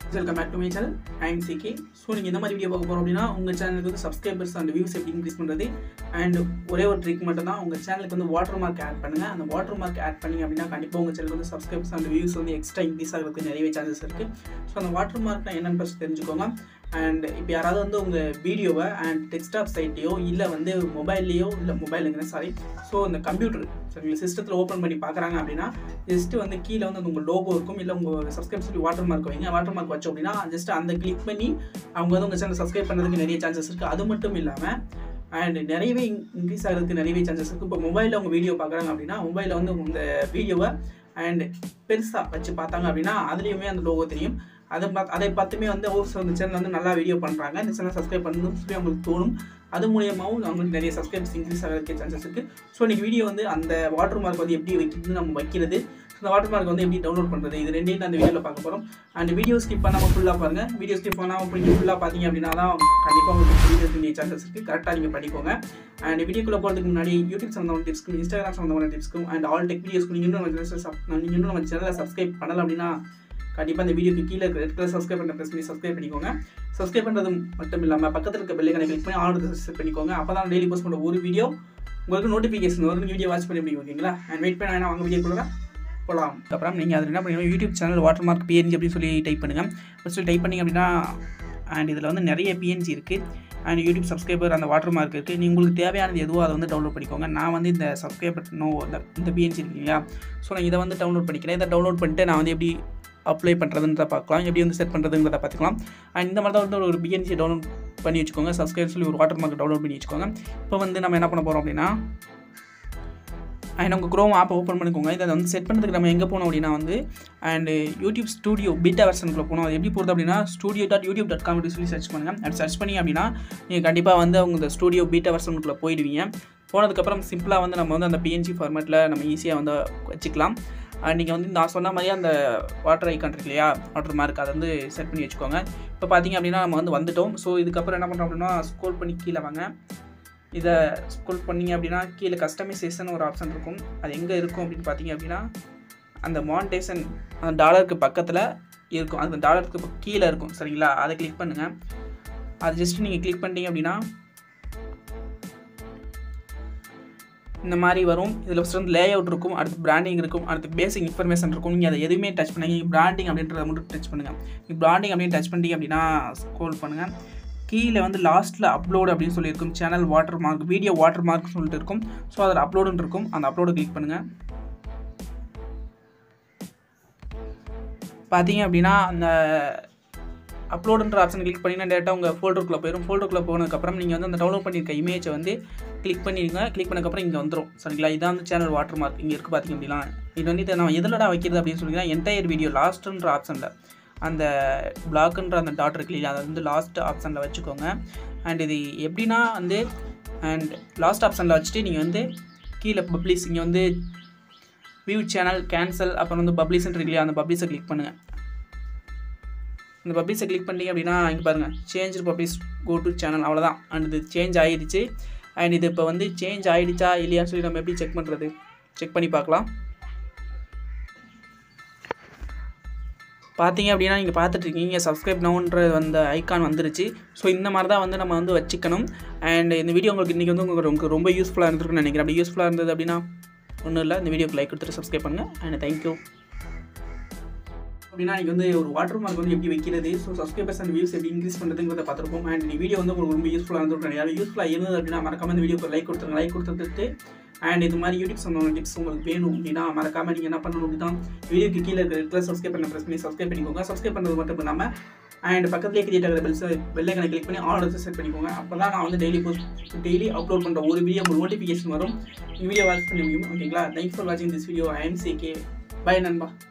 welcome back to my channel I'm CK so நீங்கள் இந்த மாதிரி வீடியோ பார்க்க போகிறோம் அப்படின்னா உங்கள் சேனலுக்கு வந்து சப்ஸ்கிரைபர்ஸ் அண்ட் வியூஸ் எப்படி இன்க்ரீஸ் பண்ணுறது அண்ட் ஒரே ஒரு ட்ரிக் மட்டும் தான் உங்கள் சேனலுக்கு வந்து வாட்டர் மார்க் ஆட் பண்ணுங்கள் அந்த வாட்டர் மார்க் ஆட் பண்ணி அப்படின்னா கண்டிப்பாக உங்கள் சேனலுக்கு வந்து சப்ஸ்கிரைபர்ஸ் அண்ட் வியூஸ் வந்து எக்ஸ்ட்ரா இன்க்ரீஸ் ஆகிறதுக்கு நிறையவே சான்சஸ் இருக்குது ஸோ அந்த வாட்டர் மார்க்னா என்னென்னு ஃபஸ்ட் தெரிஞ்சுக்கோங்க அண்ட் இப்போ யாராவது வந்து உங்கள் வீடியோவை அண்ட் டெக்ஸ்டாப் சைட்டையோ இல்லை வந்து மொபைல்லையோ இல்லை மொபைலுங்கிற சாரி ஸோ இந்த கம்ப்யூட்டர் சரிங்களா சிஸ்டத்தில் ஓப்பன் பண்ணி பார்க்குறாங்க அப்படின்னா ஜஸ்ட்டு வந்து கீழே வந்து உங்கள் லோகோ இருக்கும் இல்லை உங்கள் சப்ஸ்கிரைப் சொல்லி வாட்டர் மார்க் வைங்க வாட்டர் மார்க் வச்சோம் அப்படின்னா ஜஸ்ட் அந்த கிளிக் பண்ணி அவங்க வந்து உங்கள் சேனல் சப்ஸ்கிரைப் பண்ணுறதுக்கு நிறைய சான்சஸ் இருக்குது அது மட்டும் இல்லாமல் அண்ட் நிறையவே இன்க்ரீஸ் ஆகிறதுக்கு நிறையவே சான்சஸ் இருக்குது இப்போ மொபைலில் அவங்க வீடியோ பார்க்குறாங்க அப்படின்னா மொபைலில் வந்து இந்த வீடியோவை அண்ட் பெருசாக வச்சு பார்த்தாங்க அப்படின்னா அதுலேயுமே அந்த லோகோ தெரியும் அதை பார்த்து அதை பார்த்துமே வந்து ஓ இந்த சேனல் வந்து நல்லா வீடியோ பண்ணுறாங்க இந்த சேனல் சப்ஸ்கிரைப் பண்ணணும்னு சொல்லி அவங்களுக்கு தோணும் அது மூலியமாகவும் அவங்களுக்கு நிறைய சப்ஸ்கிரைப்ஸ் இன்க்ரீஸ் ஆகிறதுக்கு சான்சஸ் இருக்குது ஸோ இன்றைக்கி வீடியோ வந்து அந்த வாட்டர் மார்க் வந்து எப்படி வைக்கிறது நம்ம வைக்கிறது அந்த வாட்டர் மார்க் வந்து எப்படி டவுன்லோட் பண்ணுறது இது ரெண்டையும் அந்த வீடியோவில் பார்க்க போகிறோம் அண்ட் வீடியோ ஸ்கிப் பண்ணாமல் ஃபுல்லாக பாருங்கள் வீடியோ ஸ்கிப் பண்ணாமல் நீங்கள் ஃபுல்லாக பார்த்தீங்க அப்படின்னா தான் கண்டிப்பாக உங்களுக்கு வீடியோ வேண்டிய சான்சஸ் இருக்குது கரெக்டாக நீங்கள் பண்ணிக்கோங்க அண்ட் வீடியோக்குள்ளே போகிறதுக்கு முன்னாடி யூடியூப் சம்மந்தமான டிப்ஸ்க்கும் இன்ஸ்டாகிராம் சம்மந்தமான டிப்ஸ்க்கும் அண்ட் ஆல் டெக் வீடியோஸ்க்கு நீங்கள் இன்னும் நம்ம சேனல் நீங்கள் இன்னும் நம்ம சேனலை சப்ஸ்கிரைப் பண்ணலாம் அப்படின்னா கண்டிப்பாக இந்த வீடியோக்கு கீழே ரெட் கலர் சப்ஸ்கிரைப் பண்ண ப்ரெஸ் பண்ணி சப்ஸ்கிரைப் பண்ணிக்கோங்க சப்ஸ்கிரைப் பண்ணுறது மட்டும் இல்லாமல் பக்கத்தில் இருக்க பெல்லைக்கனை கிளிக் பண்ணி ஆல் செட் பண்ணிக்கோங்க அப்போ தான் டெய்லி போஸ்ட் பண்ணுற ஒரு வீடியோ உங்களுக்கு நோட்டிஃபிகேஷன் வரும் வீடியோ வாட்ச் பண்ணி முடியும் ஓகேங்களா அண்ட் வெயிட் பண்ண வேணா வாங்க வீடியோ கூட போகலாம் அப்புறம் நீங்கள் அதில் என்ன பண்ணுவீங்க YouTube channel watermark PNG அப்படின்னு சொல்லி டைப் பண்ணுங்கள் ஃபஸ்ட்டு டைப் பண்ணிங்க அப்படின்னா அண்ட் இதில் வந்து நிறைய பிஎன்ஜி இருக்குது அண்ட் யூடியூப் சப்ஸ்கிரைபர் அந்த வாட்டர் மார்க் இருக்குது நீங்கள் உங்களுக்கு தேவையானது எதுவோ அதை வந்து டவுன்லோட் பண்ணிக்கோங்க நான் வந்து இந்த சப்ஸ்கிரைபர் நோ இந்த இந்த பிஎன்ஜி இருக்கு இல்லையா ஸோ நான் இதை வந்து டவுன்லோட் பண்ணிக்கிறேன் இதை டவுன்லோட் பண்ணிட்டு நான் வந்து எப்படி அப்ளை பண்ணுறதுன்றத பார்க்கலாம் எப்படி வந்து செட் பண்ணுறதுங்கிறத பார்த்துக்கலாம் அண்ட் இந்த மாதிரி தான் வந்து ஒரு பிஎன்சி டவுன்லோட் பண்ணி வச்சுக்கோங்க சப்ஸ்கிரைப் சொல்லி ஒரு வாட்டர் மார்க் டவுன்லோட் பண்ணி வச்சுக்கோங்க இப்போ வந்து நம்ம என்ன பண்ண போகிறோம் அப்படின்னா அண்ட் உங்கள் க்ரோம் ஆப் ஓப்பன் பண்ணிக்கோங்க இதை வந்து செட் பண்ணுறதுக்கு நம்ம எங்கே போனோம் அப்படின்னா வந்து அண்ட் யூடியூப் ஸ்டூடியோ பீட்டா வெர்ஷனுக்குள்ள போனோம் அது எப்படி போகிறது அப்படின்னா studio dot YouTube dot com சொல்லி சர்ச் பண்ணுங்கள் அது சர்ச் பண்ணி அப்படின்னா நீங்கள் கண்டிப்பாக வந்து அவங்க இந்த ஸ்டூடியோ பீட்டா வெர்ஷனுக்குள்ளே போயிடுவீங்க போனதுக்கப்புறம் சிம்பிளாக வந்து நம்ம வந்து அந்த பிஎன்ஜி ஃபார்மேட்டில் நம்ம ஈஸியாக வந்து வச்சுக்கலாம் நீங்கள் வந்து நான் சொன்ன மாதிரியே அந்த வாட்டர் ஐக்கான் இருக்கு இல்லையா வாட்டர் மார்க் அதை வந்து செட் பண்ணி வச்சுக்கோங்க இப்போ பார்த்தீங்க அப்படின்னா நம்ம வந்து வந்துட்டோம் ஸோ இதுக்கப்புறம் என்ன பண்ணுறோம் அப்படின்னா ஸ்க்ரோல் பண்ணி கீழே வாங்க இதை ஸ்க்ரோல் பண்ணிங்க அப்படின்னா கீழே கஸ்டமைசேஷன் ஒரு ஆப்ஷன் இருக்கும் அது எங்கே இருக்கும் அப்படின்னு பார்த்தீங்க அப்படின்னா அந்த மானிட்டேஷன் அந்த டாலருக்கு பக்கத்தில் இருக்கும் அந்த டாலருக்கு கீழே இருக்கும் சரிங்களா அதை கிளிக் பண்ணுங்கள் அது ஜஸ்ட் நீங்கள் கிளிக் பண்ணிட்டீங்க அப்படின்னா இந்த மாதிரி வரும் இதில் ஃபஸ்ட் வந்து லே அவுட் இருக்கும் அடுத்து பிராண்டிங் இருக்கும் அடுத்து பேசிக் இன்ஃபர்மேஷன் இருக்கும் நீங்கள் அதை எதுவுமே டச் பண்ணாங்க பிராண்டிங் அப்படின்றத மட்டும் டச் பண்ணுங்கள் நீங்கள் பிராண்டிங் அப்படின்னு டச் பண்ணிட்டீங்க அப்படின்னா ஸ்க்ரோல் பண்ணுங்கள் கீழே வந்து லாஸ்ட்டில் அப்லோடு அப்படின்னு சொல்லியிருக்கும் channel watermark video watermark சொல்லிட்டு இருக்கும் ஸோ அதில் அப்லோடுன்னு இருக்கும் அந்த அப்லோடு கிளிக் பண்ணுங்கள் பார்த்தீங்க அப்படின்னா அந்த அப்லோடுன்ற ஆப்ஷன் கிளிக் பண்ணிங்கன்னா டேட்டா உங்கள் ஃபோல்டருக்குள்ளே போயிடும் ஃபோல்டருக்குள்ளே போனதுக்கப்புறம் நீங்கள் வந்து அந்த டவுன்லோட் பண்ணியிருக்க இமேஜை வந்து கிளிக் பண்ணிடுங்க கிளிக் பண்ணக்கப்புறம் இங்கே வந்துடும் சரிங்களா இதான் வந்து சேனல் வாட்டர் மார்க் இங்கே இருக்குது பார்த்தீங்க அப்படின்னா இது வந்து இதை நான் எதிலடா வைக்கிறது அப்படின்னு சொல்லிங்கன்னா என்டையர் வீடியோ லாஸ்ட்டுன்ற ஆப்ஷனில் அந்த பிளாக்குன்ற அந்த டாட் இருக்கு இல்லையா அதை வந்து லாஸ்ட் ஆப்ஷனில் வச்சுக்கோங்க அண்ட் இது எப்படின்னா வந்து அண்ட் லாஸ்ட் ஆப்ஷனில் வச்சுட்டு நீங்கள் வந்து கீழே பப்ளிஷ் இங்கே வந்து வியூ சேனல் கேன்சல் அப்புறம் வந்து பப்ளிஷ்ன்னு இருக்கு இல்லையா அந்த பப்ளிஷை கிளிக் பண்ணுங்கள் இந்த பப்ளிஷை கிளிக் பண்ணிட்டீங்க அப்படின்னா இங்கே பாருங்கள் change publish go to channel அவ்வளோதான் அண்ட் இது சேஞ்ச் ஆகிடுச்சு அண்ட் இது இப்போ வந்து சேஞ்ச் ஆகிடுச்சா இல்லையான்னு சொல்லி நம்ம எப்படி செக் பண்ணுறது செக் பண்ணி பார்க்கலாம் பார்த்தீங்க அப்படின்னா நீங்கள் பார்த்துட்ருக்கீங்க சப்ஸ்கிரைப் நவுன்ற அந்த ஐக்கான் வந்துருச்சு ஸோ இந்த மாதிரி தான் வந்து நம்ம வந்து வச்சுக்கணும் அண்ட் இந்த வீடியோ உங்களுக்கு இன்றைக்கி வந்து உங்களுக்கு ரொம்ப யூஸ்ஃபுல்லாக இருந்திருக்குன்னு நினைக்கிறேன் அப்படி யூஸ்ஃபுல்லாக இருந்தது அப்படின்னா ஒன்றும் இல்லை இந்த வீடியோக்கு லைக் கொடுத்துட்டு சப்ஸ்கிரைப் பண்ணுங்கள் அண்ட் தேங்க்யூ அப்படின்னா நீங்கள் வந்து ஒரு வாட்டர் மார்க் வந்து எப்படி வைக்கிறது ஸோ சப்ஸ்கிரைபர்ஸ் அண்ட் வியூஸ் எப்படி இன்க்ரீஸ் பண்ணுறதுங்கிறத பார்த்துருப்போம் அண்ட் இந்த வீடியோ வந்து உங்களுக்கு ரொம்ப யூஸ்ஃபுல்லாக இருந்திருக்கும் யாரும் யூஸ்ஃபுல்லாக இருந்தது அப்படின்னா மறக்காம இந்த வீடியோக்கு லைக் கொடுத்துருங்க லைக் கொடுத்துட்டு அண்ட் இது மாதிரி யூடியூப் சம்மந்தமான டிப்ஸ் உங்களுக்கு வேணும் அப்படின்னா மறக்காம நீங்கள் என்ன பண்ணணும் அப்படின்னா வீடியோக்கு கீழே இருக்கிற சப்ஸ்கிரைப் பண்ண ப்ரெஸ் பண்ணி சப்ஸ்கிரைப் பண்ணிக்கோங்க சப்ஸ்கிரைப் பண்ணுறது மட்டும் இல்லாமல் அண்ட் பக்கத்துலேயே கிரியேட் ஆகிற பெல்ஸ் வெள்ளைக்கனை கிளிக் பண்ணி ஆல் செட் பண்ணிக்கோங்க அப்போ தான் நான் வந்து டெய்லி போஸ்ட் டெய்லி அப்லோட் பண்ணுற ஒரு வீடியோ உங்களுக்கு நோட்டிஃபிகேஷன் வரும் வீடியோ வாட்ச் பண்ணி முடியும் ஓகேங்களா தேங்க்ஸ் ஃபார் வாட்சிங் this video I am C K bye நண்பா